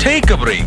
Take a break.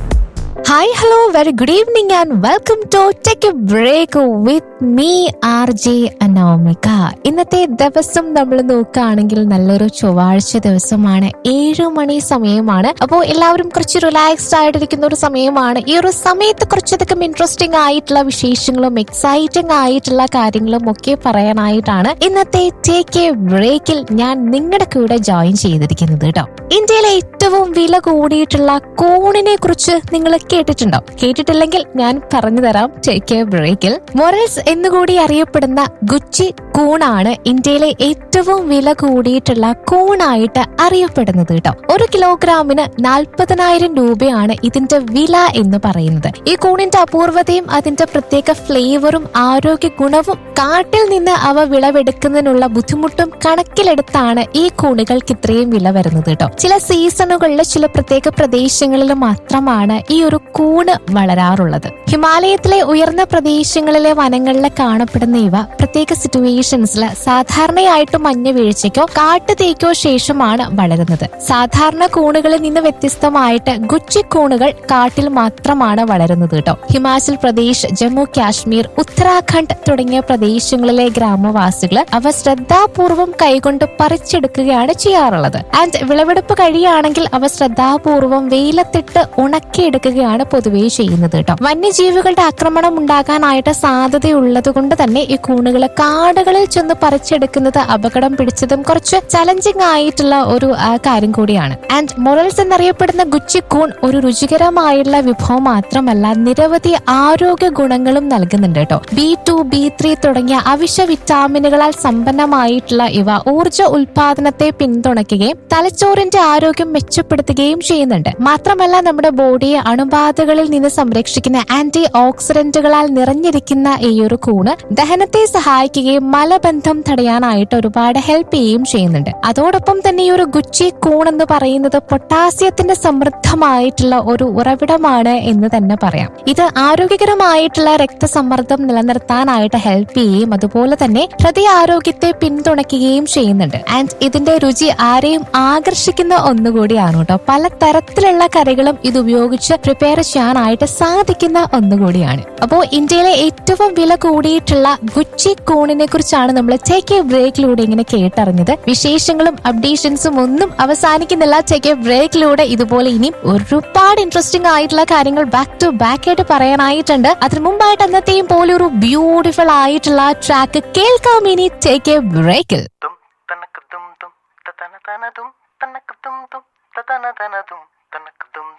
Hi hello very good evening and welcome to take a break with me R J Anomika ഇന്നത്തെ ദിവസം നമ്മൾ നോക്കുകയാണെങ്കിൽ നല്ലൊരു ചൊവ്വാഴ്ച ദിവസമാണ് ഏഴു മണി സമയമാണ് അപ്പോൾ എല്ലാവരും കുറച്ച് റിലാക്സ്ഡ് ആയിട്ടിരിക്കുന്ന ഒരു സമയമാണ് ഈ ഒരു സമയത്ത് കുറച്ചധികം ഇൻട്രസ്റ്റിംഗ് ആയിട്ടുള്ള വിശേഷങ്ങളും എക്സൈറ്റിംഗ് ആയിട്ടുള്ള കാര്യങ്ങളും ഒക്കെ പറയാനായിട്ടാണ് ഇന്നത്തെ ടേക്ക് എ ബ്രേക്കിൽ ഞാൻ നിങ്ങളുടെ കൂടെ ജോയിൻ ചെയ്തിരിക്കുന്നത് കേട്ടോ ഇന്ത്യയിലെ ഏറ്റവും വില കൂടിയിട്ടുള്ള കൂണിനെ കുറിച്ച് നിങ്ങൾ കേട്ടിട്ടുണ്ടോ കേട്ടിട്ടില്ലെങ്കിൽ ഞാൻ പറഞ്ഞു തരാം ടേക്ക് എ ബ്രേക്കിൽ മൊറൽസ് എന്നുകൂടി അറിയപ്പെടുന്ന ഗുച്ചി കൂണാണ് ഇന്ത്യയിലെ ഏറ്റവും വില കൂടിയിട്ടുള്ള കൂണായിട്ട് അറിയപ്പെടുന്നത് കേട്ടോ ഒരു കിലോഗ്രാമിന് നാൽപ്പതിനായിരം രൂപയാണ് ഇതിന്റെ വില എന്ന് പറയുന്നത് ഈ കൂണിന്റെ അപൂർവതയും അതിന്റെ പ്രത്യേക ഫ്ലേവറും ആരോഗ്യ ഗുണവും കാട്ടിൽ നിന്ന് അവ വിളവെടുക്കുന്നതിനുള്ള ബുദ്ധിമുട്ടും കണക്കിലെടുത്താണ് ഈ കൂണുകൾക്ക് ഇത്രയും വില വരുന്നത് കേട്ടോ ചില സീസണുകളിൽ ചില പ്രത്യേക പ്രദേശങ്ങളിൽ മാത്രമാണ് ഈ ഒരു കൂണ് വളരാറുള്ളത് ഹിമാലയത്തിലെ ഉയർന്ന പ്രദേശങ്ങളിലെ വനങ്ങളിൽ കാണപ്പെടുന്ന ഇവ പ്രത്യേക സിറ്റുവേഷൻസിൽ സാധാരണയായിട്ട് മഞ്ഞ വീഴ്ചയ്ക്കോ കാട്ടുതീക്കോ ശേഷമാണ് വളരുന്നത് സാധാരണ കൂണുകളിൽ നിന്ന് വ്യത്യസ്തമായിട്ട് ഗുച്ചി കൂണുകൾ കാട്ടിൽ മാത്രമാണ് വളരുന്നത് കേട്ടോ ഹിമാചൽ പ്രദേശ് ജമ്മു കാശ്മീർ ഉത്തരാഖണ്ഡ് തുടങ്ങിയ പ്രദേശങ്ങളിലെ ഗ്രാമവാസികൾ അവ ശ്രദ്ധാപൂർവം കൈകൊണ്ട് പറിച്ചെടുക്കുകയാണ് ചെയ്യാറുള്ളത് ആൻഡ് വിളവെടുപ്പ് കഴിയുകയാണെങ്കിൽ അവ ശ്രദ്ധാപൂർവം വെയിലത്തിട്ട് ഉണക്കിയെടുക്കുകയാണ് പൊതുവേ ചെയ്യുന്നത് കേട്ടോ വന്യജീവികളുടെ ആക്രമണം ഉണ്ടാകാനായിട്ട് സാധ്യതയുള്ളത് കൊണ്ട് തന്നെ ഈ കൂണുകൾ കാടുകളിൽ ചെന്ന് പറിച്ചെടുക്കുന്നത് അപകടം പിടിച്ചതും കുറച്ച് ചലഞ്ചിങ് ആയിട്ടുള്ള ഒരു ആ, കാര്യം കൂടിയാണ് ആൻഡ് മൊറൽസ് എന്നറിയപ്പെടുന്ന ഗുച്ചി കൂൺ ഒരു രുചികരമായുള്ള വിഭവം മാത്രമല്ല നിരവധി ആരോഗ്യ ഗുണങ്ങളും നൽകുന്നുണ്ട് കേട്ടോ ബി ടു ബി ത്രീ തുടങ്ങിയ അവശ്യ വിറ്റാമിനുകളാൽ സമ്പന്നമായിട്ടുള്ള ഇവ ഊർജ ഉൽപാദനത്തെ പിന്തുണയ്ക്കുകയും തലച്ചോറിന്റെ ആരോഗ്യം മെച്ചപ്പെടുത്തുകയും ചെയ്യുന്നുണ്ട് മാത്രമല്ല നമ്മുടെ ബോഡിയെ അണുബാധകളിൽ നിന്ന് സംരക്ഷിക്കുന്ന ആന്റി ഓക്സിഡന്റുകളാൽ നിറഞ്ഞിരിക്കുന്ന ഈ ഒരു കൂണ് ദഹനത്തെ സഹായിക്കുകയും മലബന്ധം തടയാനായിട്ട് ഒരുപാട് ഹെൽപ്പ് ചെയ്യുകയും ചെയ്യുന്നുണ്ട് അതോടൊപ്പം തന്നെ ഈ ഒരു ഗുച്ചി കൂൺ എന്ന് പറയുന്നത് പൊട്ടാസ്യത്തിന്റെ സമൃദ്ധമായിട്ടുള്ള ഒരു ഉറവിടമാണ് എന്ന് തന്നെ പറയാം ഇത് ആരോഗ്യകരമായിട്ടുള്ള രക്തസമ്മർദ്ദം നിലനിർത്താനായിട്ട് ഹെൽപ്പ് ചെയ്യുകയും അതുപോലെ തന്നെ ഹൃദയാരോഗ്യത്തെ പിന്തുണയ്ക്കുകയും ചെയ്യുന്നുണ്ട് ആൻഡ് ഇതിന്റെ രുചി ആരെയും ആകർഷിക്കുന്ന ഒന്നുകൂടിയാണ് കേട്ടോ പല തരത്തിലുള്ള കറികളും ഇത് ഉപയോഗിച്ച് പ്രിപ്പയർ ചെയ്യാനായിട്ട് സാധിക്കുന്ന ഒന്നുകൂടിയാണ് അപ്പോ ഇന്ത്യയിലെ ഏറ്റവും വില കൂടിയിട്ടുള്ള ഗുച്ചി കൂണിനെ കുറിച്ചാണ് നമ്മൾ ടേക്ക് എ ബ്രേക്കിലൂടെ ഇങ്ങനെ കേട്ടറിഞ്ഞത് വിശേഷങ്ങളും അപ്ഡേഷൻസും ഒന്നും അവസാനിക്കുന്നില്ല ടേക്ക് എ ബ്രേക്കിലൂടെ ഇതുപോലെ ഇനിയും ഒരുപാട് ഇൻട്രസ്റ്റിംഗ് ആയിട്ടുള്ള കാര്യങ്ങൾ ബാക്ക് ടു ബാക്ക് ആയിട്ട് പറയാനായിട്ടുണ്ട് അതിനു മുമ്പായിട്ട് അന്നത്തെയും പോലെ ഒരു ബ്യൂട്ടിഫുൾ ആയിട്ടുള്ള ട്രാക്ക് കേൾക്കാം ഇനി ടേക്ക് എ ബ്രേക്കിൽ tum tanaka tum tum tatana tana tum tanaka tum tum tatana tana tum tanaka tum